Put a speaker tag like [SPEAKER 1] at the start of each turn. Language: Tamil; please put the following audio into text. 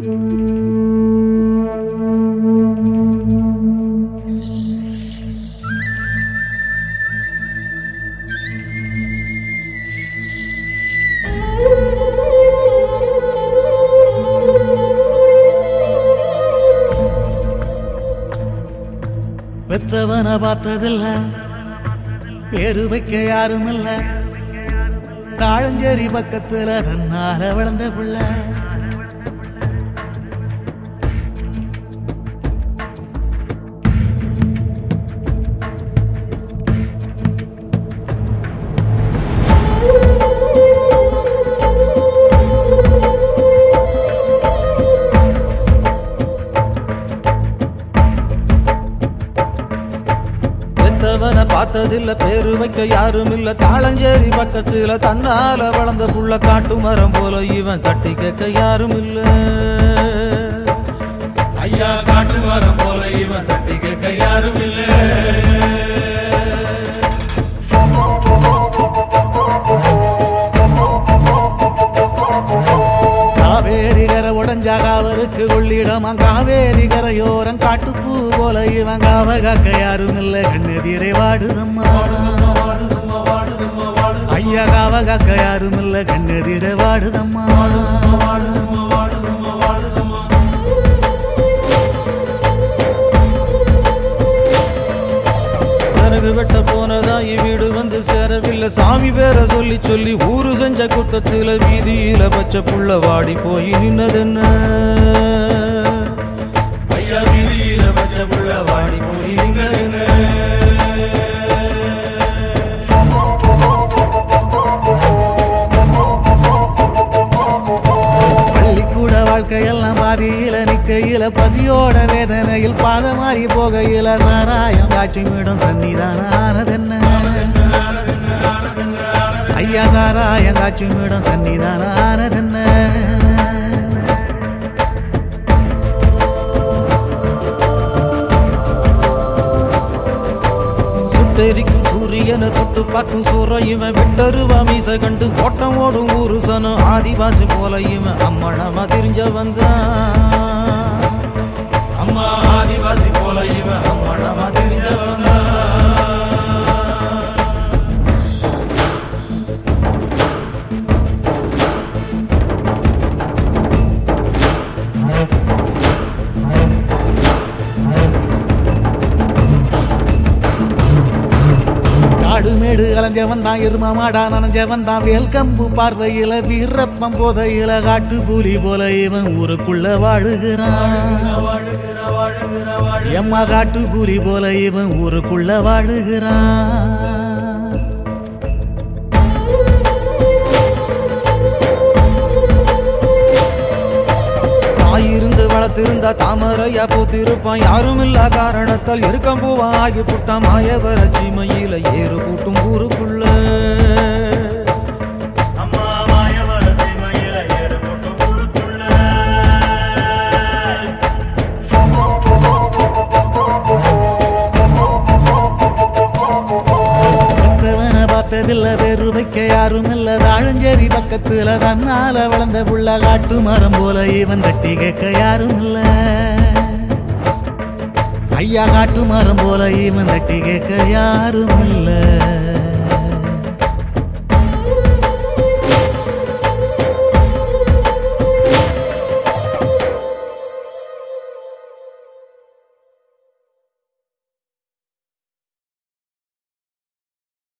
[SPEAKER 1] பெத்தவன பார்த்ததில்ல பேரு வைக்க யாரும் இல்ல தாழஞ்சேரி பக்கத்துல தன்னால வளர்ந்த புள்ள
[SPEAKER 2] பெத்தவன பார்த்ததில்ல பேரு வைக்க யாரும் இல்ல தாளஞ்சேரி பக்கத்துல தன்னால வளர்ந்த புள்ள காட்டு மரம் போல இவன் தட்டி கேட்க யாரும் இல்ல ஐயா காட்டு மரம் போல இவன் தட்டி கேட்க யாரும் இல்ல
[SPEAKER 1] காவேரி கரை உடஞ்சா காவலுக்கு கொள்ளிடமா காவேரி கரையோரம் காட்டுப்பூ போல இவன் காவ காக்க யாரும் இல்ல கண்ணெதிரை வாடுதம்மா ஐயா காவ காக்க யாரும் இல்ல கண்ணெதிரை வாடுதம்மா
[SPEAKER 2] கரகு வெட்ட போனதா வீடு வந்து சேரவில்லை சாமி பேரை சொல்லி சொல்லி ஊரு செஞ்ச குத்தத்துல வீதியில பச்சை புள்ள வாடி போய் நின்னதென்ன ஐயா வீதியில பச்சை புள்ள வாடி போய் நின்னதென்ன
[SPEAKER 1] பள்ளிக்கூட வாழ்க்கையெல்லாம் பாதியில நிக்கையில பசியோட வேதனையில் பாத மாறி போகையில சாராயம் காட்சிமிடம் சன்னிதானதென்ன ஐயா சாராயம் காட்சிமிடம் சன்னிதானதென்ன
[SPEAKER 2] சுட்டெரிக்கும் சூரியனை தொட்டு பார்க்கும் சூற இவன் விட்டருவா மீச கண்டு ஓட்டம் ஓடும் ஊரு சனம் ஆதிவாசி போல இவன் அம்மனமா தெரிஞ்ச வந்தான் அம்மா ஆதிவாசி போல இவன் அம்மனமா தெரிஞ்ச வந்தான்
[SPEAKER 1] காடு மேடு அலைஞ்சவன் தான் எரும மாடா நனைஞ்சவன் தான் வேல் கம்பு பார்வையில வீரப்பம் போதையில காட்டு புலி போல இவன் ஊருக்குள்ள வாழுகிறான் எம்மா காட்டு புலி போல இவன் ஊருக்குள்ள வாழுகிறான்
[SPEAKER 2] தாயிருந்து வளர்த்திருந்தா தாமரையா பூத்திருப்பான் யாரும் இல்ல காரணத்தால் எருக்கம் பூவா ஆகி புட்டான் மாயவர சீமையில ஏறு கூட்டும் ஊருக்குள்ள
[SPEAKER 3] அம்மா மாயவர சீமையில ஏறுபட்டு ஊருக்குள்ள
[SPEAKER 1] பெத்தவன பார்த்ததில்ல பேரு வைக்க யாரும் இல்ல தாழஞ்சேரி பக்கத்துல தன்னால வளர்ந்த புள்ள காட்டு மரம் போல இவன் தட்டி கேட்க யாரும் இல்ல ஐயா காட்டு மரம் போல இவன் தட்டி கேட்க யாரும் இல்ல